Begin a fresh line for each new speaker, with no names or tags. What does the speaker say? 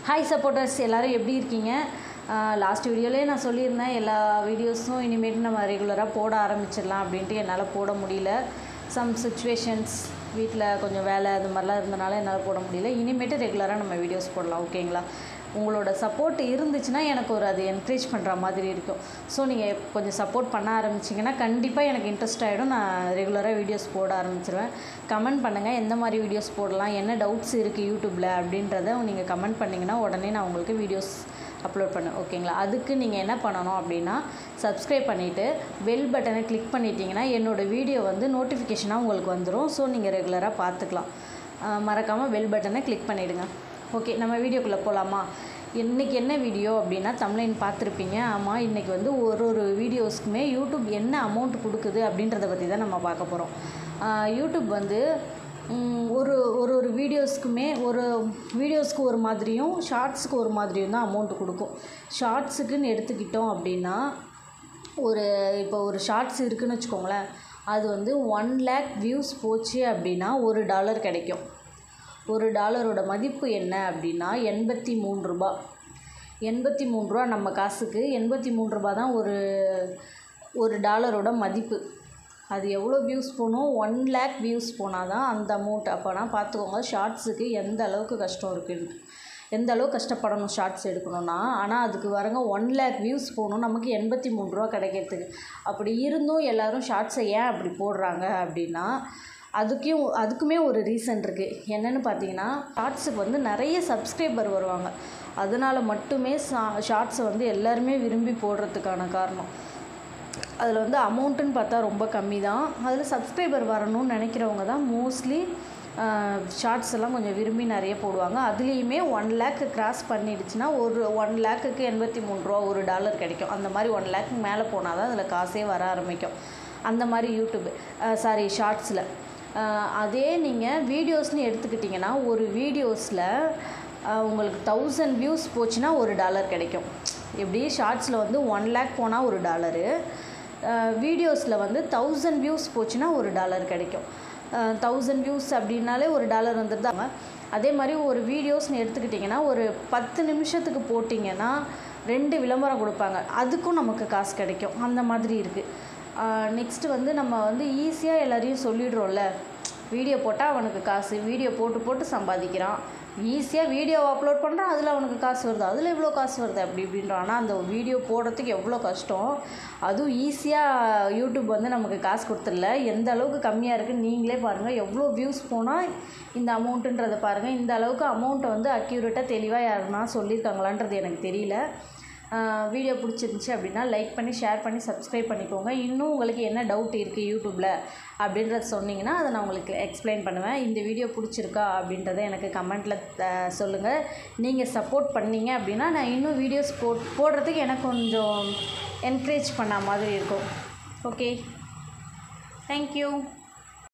hi supporters எல்லோரும் எப்படி இருக்கீங்க லாஸ்ட் வீடியோலேயே நான் சொல்லியிருந்தேன் எல்லா வீடியோஸும் இனிமேட்டு நம்ம ரெகுலராக போட ஆரம்பிச்சிடலாம் அப்படின்ட்டு என்னால் போட முடியல சம் சுச்சுவேஷன்ஸ் வீட்டில் கொஞ்சம் வேலை அது மாதிரிலாம் இருந்தனால என்னால் போட முடியல இனிமேட்டு ரெகுலராக நம்ம வீடியோஸ் போடலாம் ஓகேங்களா உங்களோட சப்போர்ட் இருந்துச்சுன்னா எனக்கு ஒரு அது என்கரேஜ் பண்ணுற மாதிரி இருக்கும் ஸோ நீங்கள் கொஞ்சம் சப்போர்ட் பண்ண ஆரம்பிச்சிங்கன்னா கண்டிப்பாக எனக்கு இன்ட்ரெஸ்ட் ஆகிடும் நான் ரெகுலராக வீடியோஸ் போட ஆரம்பிச்சிருவேன் கமெண்ட் பண்ணுங்கள் எந்த மாதிரி வீடியோஸ் போடலாம் என்ன டவுட்ஸ் இருக்குது யூடியூப்பில் அப்படின்றத நீங்கள் கமெண்ட் பண்ணிங்கன்னா உடனே நான் உங்களுக்கு வீடியோஸ் அப்லோட் பண்ணேன் ஓகேங்களா அதுக்கு நீங்கள் என்ன பண்ணணும் அப்படின்னா சப்ஸ்கிரைப் பண்ணிவிட்டு பெல் பட்டனை கிளிக் பண்ணிட்டீங்கன்னா என்னோடய வீடியோ வந்து நோட்டிஃபிகேஷனாக உங்களுக்கு வந்துடும் ஸோ நீங்கள் ரெகுலராக பார்த்துக்கலாம் மறக்காமல் பெல் பட்டனை கிளிக் பண்ணிவிடுங்க ஓகே நம்ம வீடியோக்குள்ளே போகலாமா இன்றைக்கி என்ன வீடியோ அப்படின்னா தமிழின் பார்த்துருப்பீங்க ஆமாம் இன்றைக்கி வந்து ஒரு ஒரு வீடியோஸ்க்குமே யூடியூப் என்ன அமௌண்ட் கொடுக்குது அப்படின்றத பற்றி தான் நம்ம பார்க்க போகிறோம் யூடியூப் வந்து ஒரு ஒரு ஒரு வீடியோஸ்க்குமே ஒரு வீடியோஸ்க்கு ஒரு மாதிரியும் ஷார்ட்ஸுக்கு ஒரு மாதிரியும் தான் அமௌண்ட் கொடுக்கும் ஷார்ட்ஸுக்குன்னு எடுத்துக்கிட்டோம் அப்படின்னா ஒரு இப்போ ஒரு ஷார்ட்ஸ் இருக்குதுன்னு வச்சுக்கோங்களேன் அது வந்து ஒன் லேக் வியூஸ் போச்சு அப்படின்னா ஒரு டாலர் கிடைக்கும் ஒரு டாலரோட மதிப்பு என்ன அப்படின்னா எண்பத்தி மூணு ரூபா எண்பத்தி மூணு ரூபா நம்ம காசுக்கு எண்பத்தி மூணு ரூபா தான் ஒரு ஒரு டாலரோட மதிப்பு அது எவ்வளோ வியூஸ் போகணும் ஒன் லேக் வியூஸ் போனால் தான் அந்த அமௌண்ட் அப்போனா பார்த்துக்கோங்க ஷார்ட்ஸுக்கு எந்த அளவுக்கு கஷ்டம் இருக்குன்ட்டு எந்த அளவுக்கு கஷ்டப்படணும் ஷார்ட்ஸ் எடுக்கணும்னா ஆனால் அதுக்கு வரங்க ஒன் லேக் வியூஸ் போகணும் நமக்கு எண்பத்தி மூணு ரூபா கிடைக்கிறதுக்கு அப்படி இருந்தும் எல்லோரும் ஷார்ட்ஸை ஏன் அப்படி போடுறாங்க அப்படின்னா அதுக்கும் அதுக்குமே ஒரு ரீசன் இருக்குது என்னென்னு பார்த்தீங்கன்னா ஷார்ட்ஸுக்கு வந்து நிறைய சப்ஸ்கிரைபர் வருவாங்க அதனால் மட்டுமே ஷா ஷார்ட்ஸை வந்து எல்லாருமே விரும்பி போடுறதுக்கான காரணம் அதில் வந்து அமௌண்ட்டுன்னு பார்த்தா ரொம்ப கம்மி தான் அதில் சப்ஸ்கிரைபர் வரணும்னு நினைக்கிறவங்க தான் மோஸ்ட்லி ஷார்ட்ஸ் எல்லாம் கொஞ்சம் விரும்பி நிறைய போடுவாங்க அதுலேயுமே ஒன் லேக்கு கிராஸ் பண்ணிடுச்சுன்னா ஒரு ஒன் லேக்குக்கு எண்பத்தி மூணு ரூபா ஒரு டாலர் கிடைக்கும் அந்த மாதிரி ஒன் லேக்கு மேலே போனால் தான் அதில் காசே வர ஆரம்பிக்கும் அந்த மாதிரி யூடியூப் சாரி ஷார்ட்ஸில் அதே நீங்கள் வீடியோஸ்னு எடுத்துக்கிட்டிங்கன்னா ஒரு வீடியோஸில் உங்களுக்கு தௌசண்ட் வியூஸ் போச்சுன்னா ஒரு டாலர் கிடைக்கும் எப்படி ஷார்ட்ஸில் வந்து ஒன் லேக் போனால் ஒரு டாலரு வீடியோஸில் வந்து தௌசண்ட் வியூஸ் போச்சுன்னா ஒரு டாலர் கிடைக்கும் தௌசண்ட் வியூஸ் அப்படின்னாலே ஒரு டாலர் வந்துருதாங்க அதே மாதிரி ஒரு வீடியோஸ்னு எடுத்துக்கிட்டிங்கன்னா ஒரு பத்து நிமிஷத்துக்கு போட்டிங்கன்னா ரெண்டு விளம்பரம் கொடுப்பாங்க அதுக்கும் நமக்கு காசு கிடைக்கும் அந்த மாதிரி இருக்குது நெக்ஸ்ட்டு வந்து நம்ம வந்து ஈஸியாக எல்லோரையும் சொல்லிடுறோம்ல வீடியோ போட்டால் அவனுக்கு காசு வீடியோ போட்டு போட்டு சம்பாதிக்கிறான் ஈஸியாக வீடியோ அப்லோட் பண்ணுறான் அதில் அவனுக்கு காசு வருது அதில் எவ்வளோ காசு வருது அப்படி இப்படின்றான் ஆனால் அந்த வீடியோ போடுறதுக்கு எவ்வளோ கஷ்டம் அதுவும் ஈஸியாக யூடியூப் வந்து நமக்கு காசு கொடுத்துடல எந்த அளவுக்கு கம்மியாக இருக்குன்னு நீங்களே பாருங்கள் எவ்வளோ வியூஸ் போனால் இந்த அமௌண்ட்டுன்றதை பாருங்கள் இந்த அளவுக்கு அமௌண்ட்டை வந்து அக்யூரேட்டாக தெளிவாக யாருன்னா சொல்லியிருக்காங்களான்றது எனக்கு தெரியல வீடியோ பிடிச்சிருந்துச்சி அப்படின்னா லைக் பண்ணி ஷேர் பண்ணி சப்ஸ்கிரைப் பண்ணிக்கோங்க இன்னும் உங்களுக்கு என்ன டவுட் இருக்குது யூடியூப்பில் அப்படின்றத சொன்னிங்கன்னா அதை நான் உங்களுக்கு எக்ஸ்பிளைன் பண்ணுவேன் இந்த வீடியோ பிடிச்சிருக்கா அப்படின்றத எனக்கு கமெண்ட்டில் சொல்லுங்கள் நீங்கள் சப்போர்ட் பண்ணீங்க அப்படின்னா நான் இன்னும் வீடியோஸ் போ போடுறதுக்கு எனக்கு கொஞ்சம் என்கரேஜ் பண்ண மாதிரி இருக்கும் ஓகே தேங்க்யூ